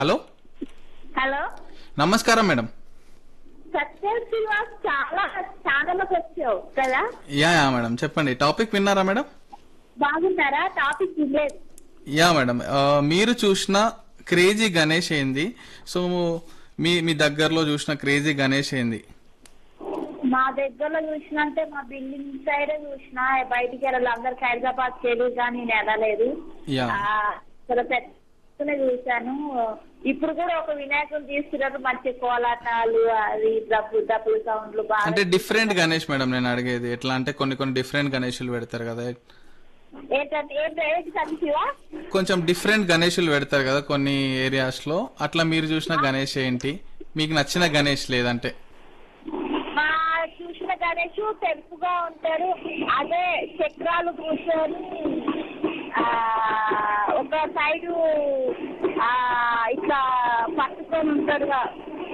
hello hello నమస్కారం madam Satyam Srinivas చాలా ఛానల్కి వచ్చావు కదా యా యా మేడం చెప్పండి టాపిక్ విన్నారా మేడం బాగున్నారా టాపిక్ లేదు యా మేడం ఆ, మీరు చూసిన క్రేజీ గణేష్ ఏంది సో మీ మీ దగ్గరలో చూసిన క్రేజీ గణేష్ ఏంది మా దగ్గరలో చూసినంటే మా బిల్డింగ్ సైడ్ చూసిన బయటికి వెళ్ళాలి అందరికి హైదరాబాద్ తెలియదు కానీ నేను వెళ్ళలేదు యా ఆ, ఇక్కడ పెద్దనే చూశాను ఇప్పుడు కూడా ఒక వినాయకుడు తీసుకున్నారు మంచి కోలాటాలు అది డబ్బు డబ్బులు సౌండ్లు బాగా అంటే డిఫరెంట్ గణేష్ మేడం నేను అడిగేది ఎట్లా అంటే కొన్ని కొన్ని డిఫరెంట్ గణేషులు పెడతారు కదా ఏంటంటే ఏంటి ఏంటి సతీశివా కొంచెం డిఫరెంట్ గణేషులు పెడతారు కదా కొన్ని ఏరియాస్ లో అట్లా మీరు చూసిన గణేష్ ఏంటి మీకు నచ్చిన గణేష్ లేదంటే మా చూసిన గణేష్ తెలుపుగా ఉంటాడు అదే చక్రాలు కూర్చొని ఆ, ఒక సైడు ఆ, ఇట్లా పట్టుకొని ఉంటాడుగా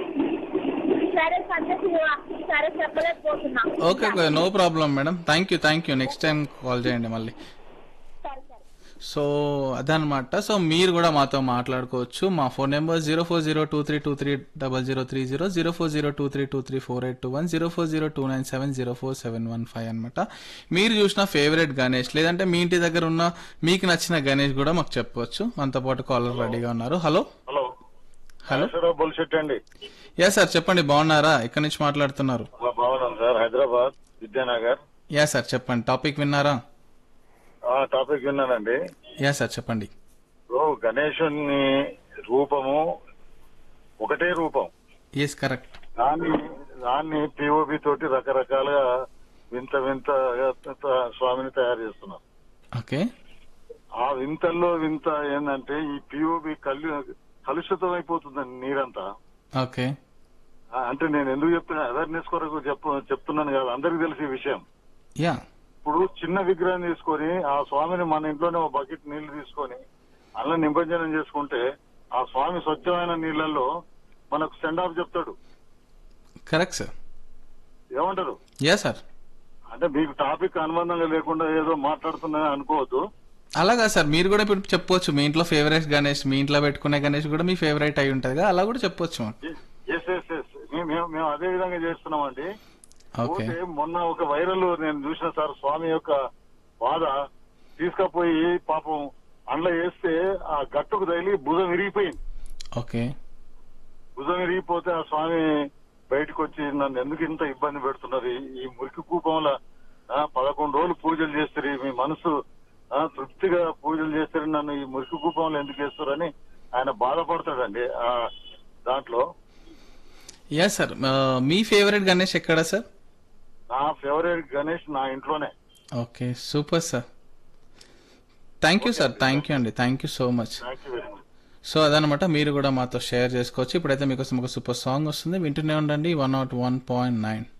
సరే సంగతి సరే చెప్పలేకపోతున్నా okay no problem madam thank you thank you next time call చేయండి మళ్ళీ సరే సరే సో అదనమాట సో మీరు కూడా మాతో మాట్లాడుకోవచ్చు మా phone number zero four zero two three two three double zero three zero zero four zero two three two three four eight two one zero four zero two nine seven zero four seven one five అనమాట మీరు చూసిన favourite Ganesh లేదంటే మీ ఇంటి దగ్గర ఉన్న మీకు నచ్చిన గణేష్ కూడా మాకు చెప్పవచ్చు మనతో పాటు కాలర్ రెడీగా ఉన్నారు హలో హలో హలో నాగేశ్వరరావు బుల్షెట్ అండి యా సార్ చెప్పండి బాగున్నారా ఎక్కడి నుంచి మాట్లాడుతున్నారు మా బాగున్నాం sir Hyderabad Vidyanagar yeah sir చెప్పండి టాపిక్ విన్నారా ఆ టాపిక్ విన్నానండి యా సార్ చెప్పండి ఓ గణేశుని రూపము ఒకటే రూపం ఎస్ కరెక్ట్ దాన్ని దాన్ని పిఓబి తోటి రకరకాలుగా వింత వింత స్వామిని తయారు చేస్తున్నారు ఓకే ఆ వింతల్లో వింత ఏంటంటే ఈ పిఓబి కలు కలుషితం అయిపోతుందండి నీరంతా ఓకే ఆ, అంటే నేను ఎందుకు చెప్తున్నా అవేర్నెస్ కొరకు చెప్ప చెప్తున్నాను కదా అందరికి తెలిసి ఈ విషయం యా ఇప్పుడు చిన్న విగ్రహం తీసుకొని ఆ స్వామిని మన ఇంట్లోనే ఒక బకెట్ నీళ్లు తీసుకొని అలా నిమజ్జనం చేసుకుంటే ఆ స్వామి స్వచ్ఛమైన నీళ్లలో మనకు సెండ్ ఆఫ్ చెప్తాడు కరెక్ట్ సార్ ఏమంటారు యా సార్ అంటే మీకు టాపిక్ అనుబంధంగా లేకుండా ఏదో మాట్లాడుతున్నా అనుకోవద్దు అలాగా సార్ మీరు కూడా ఇప్పుడు చెప్పొచ్చు మీ ఇంట్లో ఫేవరెట్ గణేష్ మీ ఇంట్లో పెట్టుకునే గణేష్ కూడా మీ ఫేవరెట్ అయి ఉంటది కదా అలా కూడా చెప్పొచ్చు మాకు ఎస్ ఎస్ ఎస్ మేము మేము అదే విధంగా చేస్తున్నామండి ఓకే పోతే మొన్న ఒక వైరల్ నేను చూసిన సార్ స్వామి యొక్క బాధ తీసుకపోయి పాపం అండ్ల వేస్తే ఆ గట్టుకు తగిలి భుజం విరిగిపోయింది ఓకే భుజం విరిగిపోతే ఆ స్వామి బయటకు వచ్చి నన్ను ఎందుకు ఇంత ఇబ్బంది పెడుతున్నారు ఈ- ఈ మురికి కూపంలో ఆ, పదకొండు రోజులు పూజలు చేస్తారు మీ మనసు ఆ, తృప్తిగా పూజలు చేస్తారు నన్ను ఈ మురికి కూపంలో ఎందుకు వేస్తారని ఆయన బాధపడతాడండి ఆ దాంట్లో యా సార్ మీ ఫేవరెట్ గణేష్ ఎక్కడ సార్ నా ఫేవరెట్ గణేష్ నా ఇంట్లోనే okay super sir thank you sir thank you అండి thank you so much thank you very much so అదనమాట మీరు కూడా మాతో షేర్ చేసుకోవచ్చు ఇప్పుడైతే మీకోసం ఒక సూపర్ సాంగ్ వస్తుంది వింటూనే ఉండండి one nought one point nine